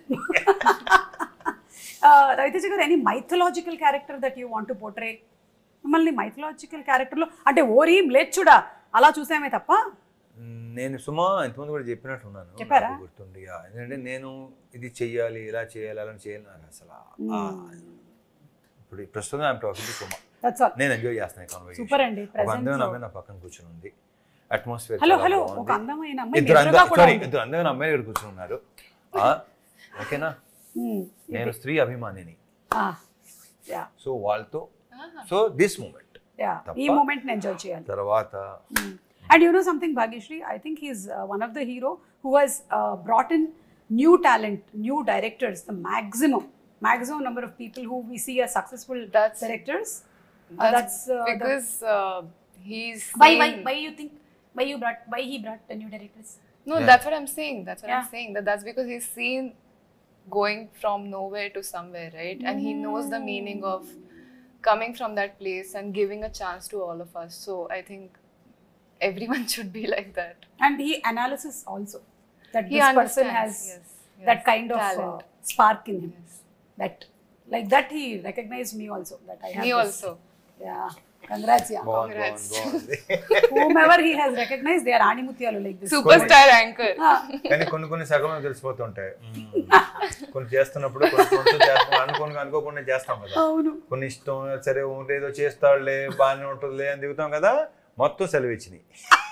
A: రవితేజ గారు any mythological character that you want to portray మిమ్మల్ని మైథలాజికల్ క్యారెక్టర్లో అంటే ఓరి మ్లేచ్చుడా అలా చూసామే తప్ప
B: నేను సుమా ఇంతకుముందు కూడా చెప్పినట్టు ఉన్నాను
A: చెప్పారా?
B: నాకు గుర్తుంది యా. ఎందుకంటే నేను ఇది చెయ్యాలి ఇలా చేయాలి అలా చేయాలి నాకు అసలు ఆ- ఆ- ఇప్పుడు ఈ ప్రస్తుతం I'm talking to Suma
A: that's all
B: నేను ఎంజాయ్ చేస్తున్నాను conversation.
A: Super అండి,
B: ఒక
A: present
B: అందమైన
A: లో.
B: అమ్మాయి నా పక్కన కూర్చొని ఉంది అట్మాస్ఫియర్
A: హలో హలో ఒక అందమైన అమ్మాయి
B: ఇద్దరు
A: ఎదురుగా
B: అంద-
A: కూడా
B: sorry,
A: ఉంది.
B: ఇద్దరు అందమైన అమ్మాయిలు ఇక్కడ కూర్చొని ఉన్నారు ఆ, ఓకేనా
A: Hmm.
B: నేను స్త్రీ అభిమానిని
A: Ah. Yeah.
B: సో వాళ్ళతో సో దిస్ మూమెంట్
A: Yeah.
B: తప్ప.
A: ఈ మూమెంట్ ఎంజాయ్ చేయాలి
B: తర్వాత
A: and you know something Bhagyashri I think he's one of the hero who has brought in new talent new directors the maximum maximum number of people who we see as successful
C: That's-
A: directors. Uh,
C: That's,
A: that's uh, the-
C: because uh, he's
A: why why
C: seen-
A: why you think why you brought why he brought the new directors?
C: No,
B: Yeah.
C: that's what I'm saying. That's what
A: Yeah.
C: I'm saying. That that's because he's seen going from nowhere to somewhere, right? And he knows the meaning of coming from that place and giving a chance to all of us. So I think everyone should be like that.
A: And he analysis also that
C: He
A: this person
C: understands,
A: has
C: yes,
A: that
C: yes,
A: kind of uh,
C: talent.
A: spark in him.
C: Yes.
A: That like that he recognized me also. That I have
C: Me
A: this-
C: also.
A: Yeah. Congrats, yeah.
B: బాగుంది
C: Congrats.
B: బాగుంది బాగుంది
A: Whomever he has recognized, they are animutyalu like this.
C: Superstar anchor.
A: Ah.
B: కానీ కొన్ని కొన్ని సగం తెలిసిపోతుంటాయి మ్మ్. కొన్ని చేస్తున్నప్పుడు కొన్ని కొన్ని చేస్తాం అనుకోని అనుకోకుండా చేస్తాం కదా
A: అవును
B: కొన్ని ఇష్టం సరే ఉండేదో చేస్తాడులే బాగానే ఉంటుందిలే అని దిగుతాం కదా మొత్తం సెలవు ఇచ్చినాయి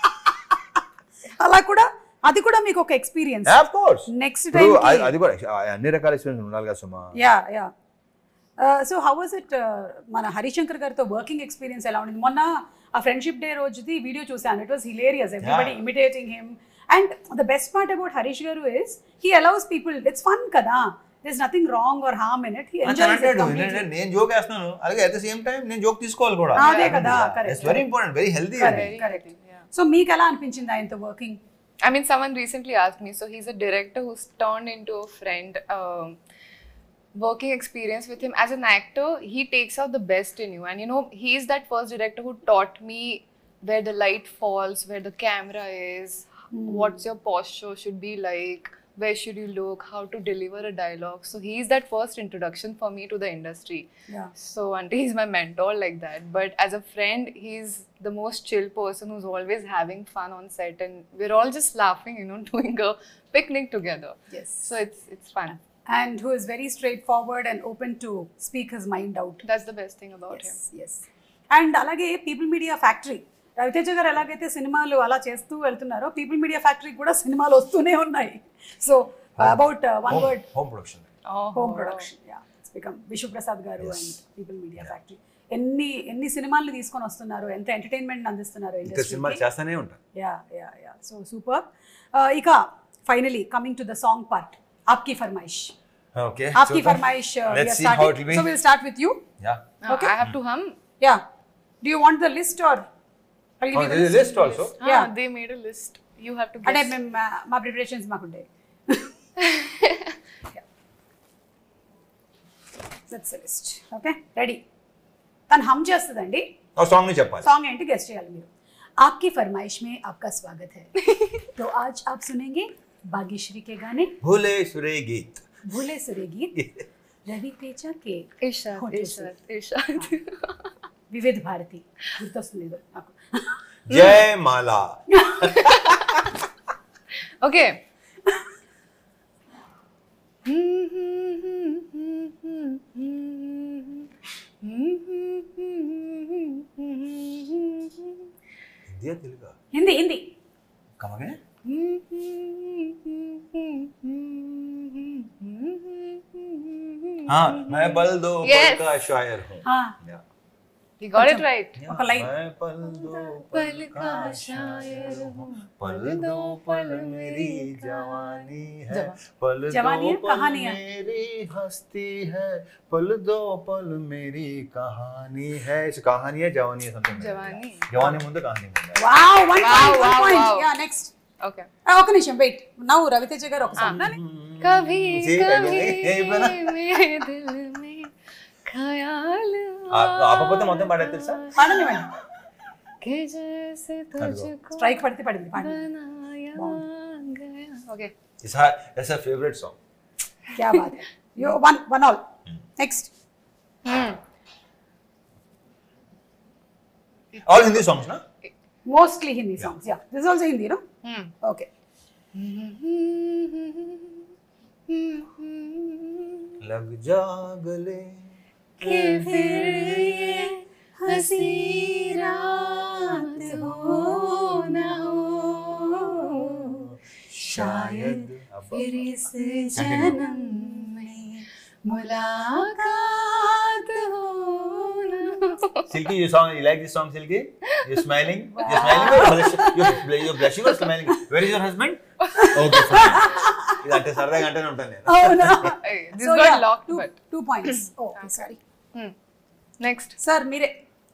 A: అలా కూడా అది కూడా మీకు ఒక ఎక్స్పీరియన్స్
B: ఆఫ్ కోర్స్
A: నెక్స్ట్
B: ఇప్పుడు
A: టైం
B: అది- అది కూడా ఆ అన్ని రకాల ఎక్స్పీరియన్స్ ఉండాలి కదా Suma
A: yeah yeah so how was it మన హరిశంకర్ గారితో వర్కింగ్ ఎక్స్పీరియన్స్ ఎలా ఉండింది మొన్న ఆ ఫ్రెండ్షిప్ డే రోజుది వీడియో చూసాను it was hilarious everybody
B: Yeah.
A: Imitating him and the best part about Harish గారు is he allows people it's fun కదా this nothing wrong or harm in it he enjoys it
B: ఏంటంటే నేను joke వేస్తున్నాను అలాగే at the same time నేను joke తీసుకోవాలి కూడా
A: అదే కదా, correct.
B: It's very important very healthy
A: Correct.
C: Very
A: correct.
C: happy, yeah.
A: So మీకు ఎలా అనిపించింది ఆయనతో working
C: I mean, someone recently asked me. So he's a director who's turned into a friend. Um, working experience with him as an actor, he takes out the best in you. And you know, he's that first director who taught me where the light falls, where the camera is, what's your posture should be like, where should you look, how to deliver a dialogue. So he's that first introduction for me to the industry.
A: Yeah
C: So, Auntie, he's my mentor like that. But as a friend, he's the most chill person who's always having fun on set, and we're all just laughing, you know, doing a picnic together.
A: Yes
C: So it's it's fun.
A: And who is very straight forward and open to speak his mind out
C: That's the best thing about him.
A: Yes and అలాగే people media factory Ravi Teja గారు ఎలాగైతే సినిమాలు అలా చేస్తూ వెళ్తున్నారో people media factory కూడా సినిమాలు వస్తూనే ఉన్నాయి so about one word
B: home production
C: Oh,
A: home production yeah it's become Vishwaprasad గారు అండ్ పీపుల్ మీడియా ఫ్యాక్టరీ ఎన్ని ఎన్ని సినిమాలు తీసుకొని వస్తున్నారు ఎంత ఎంటర్టైన్మెంట్ అందిస్తున్నారు
B: ఇంకా సినిమాలు
A: ఇండస్ట్రీ
B: చేస్తానే ఉంటాను
A: yeah yeah yeah so super ఇక finally coming to the song part ఆప్కి ఫర్మైష్
B: ఓకే
A: ఆప్కి ఫర్మైష్
B: let's see how it will be.
A: So will start with you
B: yeah
C: Now,
A: Okay.
C: I have to hum.
A: Yeah do you want the list or
B: list also
C: Ah,
A: Yeah.
C: they made a list. You have to
A: అంటే
C: guess.
A: మేము మా- మా preparations మాకుండే that's list okay ready తను hum చేస్తుందండి
B: song ని చెప్పాలి
A: song anti guest చేయాలి మీరు आपकी फरमाइश में आपका स्वागत है तो आज आप सुनेंगे बागेश्वरी के गाने
B: భూలే సురే గీత్
A: भूले सुरे गीत रवि तेजा के
C: Irshad,
A: What is
C: Irshad, Irshad.
A: వివిధ భారతి గుర్తొస్తుంది ఏదో నాకు
B: జయ మాలా
C: okay.
B: ఇదే తెలుగా
A: హిందీ హిందీ
B: కమగే हाँ मैं बल दो
C: Yes.
B: बल का शायर हूँ
A: हाँ
B: Yeah.
C: He got it right.
A: ఒక లైన్
B: मैं पल दो
C: पल
B: पल
C: का
B: का
C: शायर
B: शायर
C: हूँ,
B: हूँ पल दो पल मेरी जवानी है पल
A: जवानी है,
B: दो पल
A: कहानी है।
B: मेरी हस्ती है पल दो पल मेरी कहानी है इस कहानी है जवानी है समथिंग
C: जवानी।
B: जवानी ముందు కహాని ముందు
A: wow one
C: Wow,
A: point one
C: wow,
A: point
C: wow.
A: Yeah next
C: Okay.
A: ఒక నిమిషం వెయిట్ నవ్వు రవితేజ గారు ఒక సాంగ్
C: कभी
B: जी,
C: कभी
B: ये बना।
C: मेरे दिल में ख्याल
B: ఆ- ఆపకపోతే మొత్తం పాడేది తెలుసా?
A: పాడనివ్వండి
C: कि जैसे तुझको
A: స్ట్రైక్ పడితే పడింది పాడండి
C: बनाया गया Okay.
B: It's her that's a favourite song
A: క్యా బాత్ యో one one all next
C: Hmm.
B: All Hindi songs ना
A: mostly Hindi songs yeah this also Hindi no
C: Hmm.
A: Okay
B: लग जा गले
C: कि फिर ये हंसी रात हो न हो शायद फिर इस जन्म में मुलाकात हो न हो
B: Silky, you song, you like this song, Silky? You're smiling? You're smiling or blush, you're, you're blushing or smiling? Where is your husband? Okay, fine. ఇది అంటే సరదాగా అంటేనే ఉంటాను నేను
A: అవునా
C: Hey, this got locked,
A: two
C: but
A: two points okay sorry
C: hmm. next.
A: Sir మీరే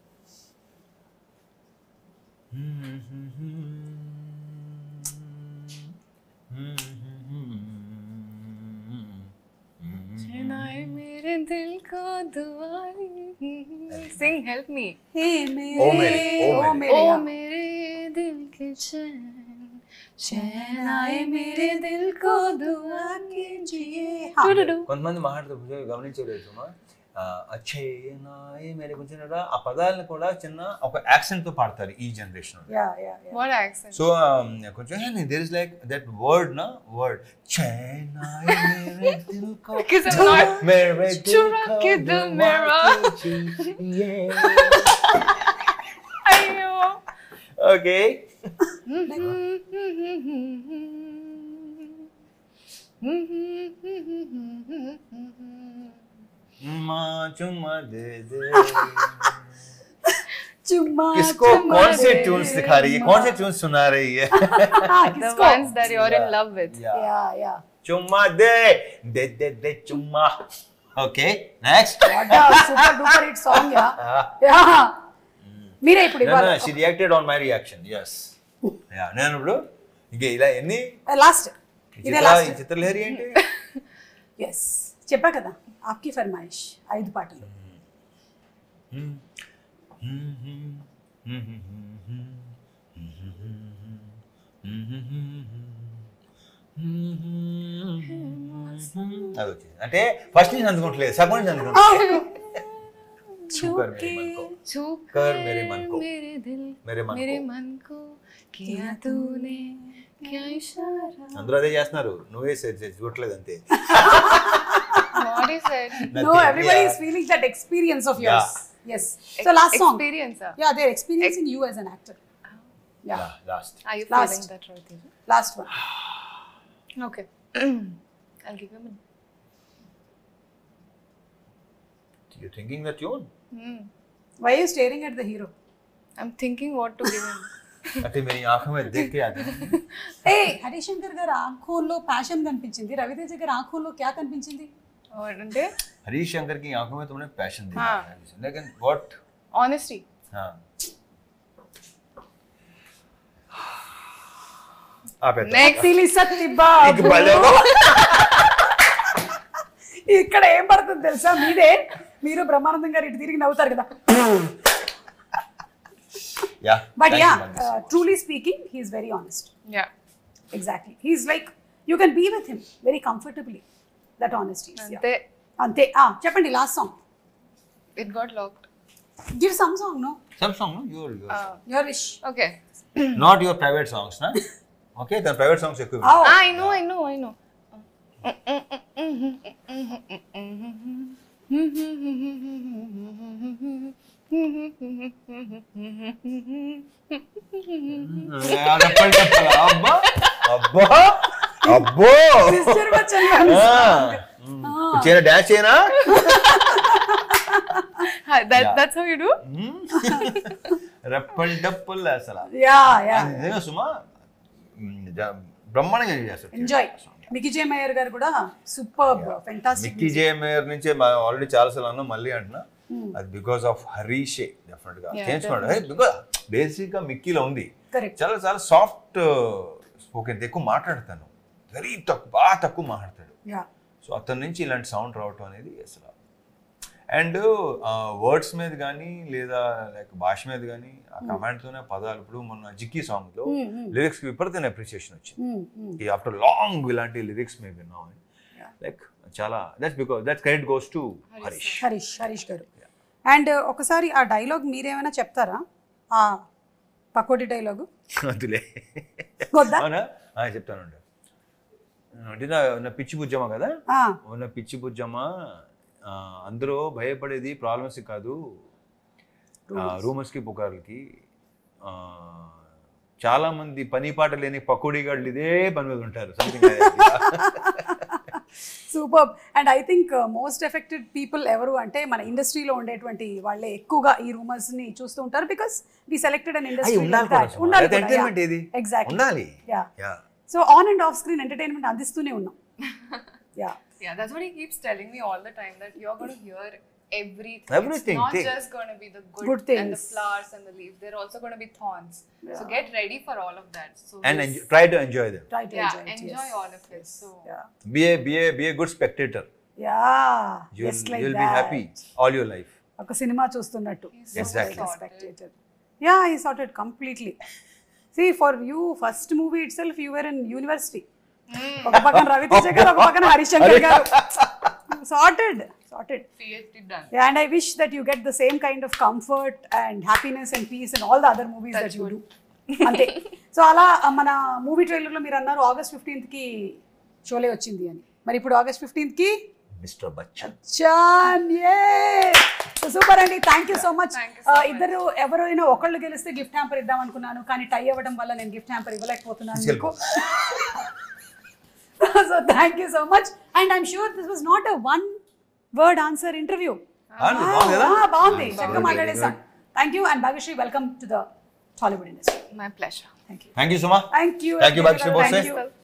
C: चुनाए मेरे दिल को दुआरी Sing, help me.
A: హే
B: ఓ మేరే, ఓ
A: ఓ
B: మేరే.
A: మేరే
C: ओ मेरे दिल के चैन चैन आए मेरे दिल को दुआ कीजिए
A: हाँ.
C: डू
B: కొంతమంది మాట్లాడుతూ గమనించలేదు సుమా అచ్చే నాయ్ మేరే కొంచెం ఆ పదాలను కూడా చిన్న ఒక యాక్సెంట్ తో పాడతారు ఈ generation
A: yeah yeah yeah
C: What accent?
B: So కొంచెం there is like that word నా వర్డ్ చైనాయ్ మేరే దిల్ కో
C: Because I'm not.
B: मेरे दिल
C: चुरा
B: को
C: के दिल मेरा।
B: कीजिए।
C: अयो
B: Okay. माँ चुम्मा दे दे
A: చుమ్మా
B: किसको
A: చుమ్మా
B: कौन से
A: రే.
B: ट्यून्स दिखा रही है कौन से ट्यून्स सुना रही है
C: The
A: किसको
C: ones that you're in love with.
A: Yeah yeah
B: चुम्मा दे दे दे दे चुम्मा okay next
A: what super duper hit song yeah yeah మీరే ఇప్పుడు
B: no
A: ఇవ్వాలి
B: no she reacted on my reaction yes yeah నేను ఇప్పుడు ఇంక ఇలా ఎన్ని
A: లాస్ట్
B: ఈ
A: ఇదే
B: చిత్ర ఈ
A: లాస్ట్
B: చిత్రలహరి ఏంటి
A: ఎస్ చెప్పా కదా ఆప్కి ఫర్మాయిష్ ఐదు పాటలు
B: అది వచ్చింది అంటే ఫస్ట్ నుంచి అందుకుంటలేదు సగం నుంచి అందుకుంటలేదు शुक्र मेरे मन को
C: छू
B: कर मेरे मन को
C: मेरे दिल
B: मेरे मन
C: मेरे
B: को
C: मन को किया तूने क्या इशारा
B: అందరూ అదే చేస్తున్నారు నువ్వే చూడట్లేదు అంతే
C: What is it?
A: No,
B: Nothing,
A: everybody
B: yeah.
A: is feeling that experience of
B: Yeah.
A: yours. Yes. So last song.
C: Experience. ah.
A: Yeah, they're experiencing you as an actor. Yeah.
B: Last
C: Are you
A: Last.
C: feeling that right? Teja?
A: Last one.
C: Okay. I'll give you a minute.
B: You thinking that tune
C: Hmm.
A: Why are you staring at the hero?
C: I'm thinking what to give him.
B: అంటే मेरी आंखों में देख के आते हैं
A: ఏ హరిశంకర్ గారు ఆంఖోల్లో passion కనిపించింది రవితేజ గారి ఆంఖోల్లో క్యా కనిపించింది
C: What అంటే?
B: हरीश शंकर की आंखों में तुमने पैशन देखा
C: हाँ.
B: है लेकिन व्हाट
C: Honesty.
B: हाँ आप
C: Next.
A: సిలి సత్తి
B: एक
A: బాబు
B: भले
A: ఇక్కడ ఏం పడుతుంది తెలుసా మీదే మీరు బ్రహ్మానందం గారు ఇటు తిరిగి నవ్వుతారు కదా
B: या
A: but yeah truly speaking he's very honest
C: Yeah.
A: Exactly he's like you can be with him very comfortably that honesty
C: అంతే.
A: అంతే Ah, చెప్పండి last song
C: It got locked.
A: Give some song no
B: सब song no your your
C: Uh,
A: your wish
C: okay.
B: not your private songs ना okay the private songs ఎక్కువ
A: Oh.
C: Ah, I know, I know, I know.
B: చెప్పండి చెప్పాలా అబ్బా అబ్బా అబ్బో
A: sister Bachchan గారు
B: చేయనా డాన్స్ చేయనా
C: that,
B: Yeah.
C: That's how you do?
B: రెప్పల్ డప్పుల్ అసలు
A: యా యా
B: నిజంగా సుమా మ్, జ- బ్రహ్మాండంగా చేస్తారు
A: ఎంజాయ్ మికి జే మేయర్ గారు కూడా సూపర్ ఫెంటాస్టిక్
B: మిక్కీ జే మేయర్ నుంచే ఆల్రెడీ చాలా సార్లు అన్నా మళ్ళీ అంటున్నా అది బికాస్ ఆఫ్ హరీషే డెఫినెట్ గా
C: Yeah,
B: చేయించుకోండి బికాస్ బేసిక్ గా మిక్కీలో ఉంది
A: కరెక్ట్
B: చాలా చాలా సాఫ్ట్ స్పోకెన్ ఎక్కువ మాట్లాడతాను వెరీ తక్కువ బాగా తక్కువ మాట్లాడతాడు
A: యా
B: సో అతని నుంచి ఇలాంటి సౌండ్ రావటం అనేది అసలు అండ్ వర్డ్స్ మీద కానీ లేదా లైక్ భాష మీద కానీ ఆ command తోనే పదాలు ఇప్పుడు మొన్న జిక్కీ సాంగ్ లో లిరిక్స్ విపరీతమైన అప్రిసియేషన్ వచ్చింది ఈ ఆఫ్టర్ లాంగ్ ఇలాంటి లిరిక్స్ మేము విన్నాం లైక్ చాలా that's because that credit goes to Harish
A: Harish Harish గారు అండ్ ఒకసారి ఆ డైలాగ్ మీరేమైనా చెప్తారా ఆ పకోటి డైలాగు
B: వద్దులే
A: వద్దా
B: అవునా ఆ, చెప్తానండి అంటే నా నా పిచ్చి బుజ్జమ్మ కదా
A: ఆ,
B: ఉన్న పిచ్చి బుజ్జమ్మ ఆ, అందరూ భయపడేది ప్రాబ్లమ్స్ కాదు రూమర్స్కి పుకార్లకి ఆ, చాలా మంది పని పాట లేని పకోడీగాళ్ళు ఇదే పని మీద ఉంటారు something
A: super and I think most affected people ఎవరు అంటే మన ఇండస్ట్రీలో ఉండేటువంటి వాళ్ళే ఎక్కువగా ఈ రూమర్స్ ని చూస్తూ ఉంటారు because we selected and industry
B: ఉండాలి కూడా సుమా. అది entertainment ఇది.
A: ఎగ్జాక్ట్లీ
B: ఉండాలి
A: yeah
B: yeah
A: so on and off screen entertainment అందిస్తూనే ఉన్నాం yeah
C: Yeah, that's what he keeps telling me all the time that you're going to hear everything.
B: Everything,
C: It's not
B: take-
C: just going to be the good,
A: Good
C: and the
A: things.
C: flowers and the leaves. They're also going to be thorns. So get ready for all of that. So
B: and
C: this-
B: try to enjoy them
A: try to
C: yeah,
A: enjoy
C: enjoy all of it. So
A: yeah
B: be a be a be a good spectator
A: yeah
B: you
A: just like
B: will be happy all your life
A: ఒక సినిమా చూస్తున్నట్టు
C: He's so
B: Exactly.
C: sorted.
A: spectator yeah ఈ sorted completely see for you first movie itself you were in university ఒక పక్కన రవితేజ గారు ఒక పక్కన హరిశంకర్ గారు sorted sorted
C: PhD done.
A: Yeah, and I wish that you get the same kind of comfort and happiness and peace in all the other movies that you do. అంతే so అలా ఆ, మన మూవీ ట్రైలర్లో మీరు అన్నారు ఆగస్ట్ ఫిఫ్టీన్త్కి షోలే వచ్చింది అని మరి ఇప్పుడు ఆగస్ట్ ఫిఫ్టీన్త్కి
B: మిస్టర్ బచ్చన్
A: చాన్ సూపర్ అండి thank you so much
C: Thank you so
A: ఇద్దరు ఎవరైనా ఒకళ్ళు గెలిస్తే గిఫ్ట్ హ్యాంపర్ ఇద్దాం అనుకున్నాను కానీ టై అవ్వడం వల్ల నేను గిఫ్ట్ హ్యాంపర్ ఇవ్వలేకపోతున్నాను మీకు so thank you so much and I'm sure this was not a one word answer interview
B: అవును, బాగుంది కదా?
A: బాగుంది
B: Ah,
A: చక్కగా
B: very
A: మాట్లాడేసాం thank you and Bhagyashri welcome to the Tollywood industry
C: My pleasure.
A: Thank you
B: thank you Suma
A: thank you
B: Thank you, Bhagishri Bose.
A: Thank you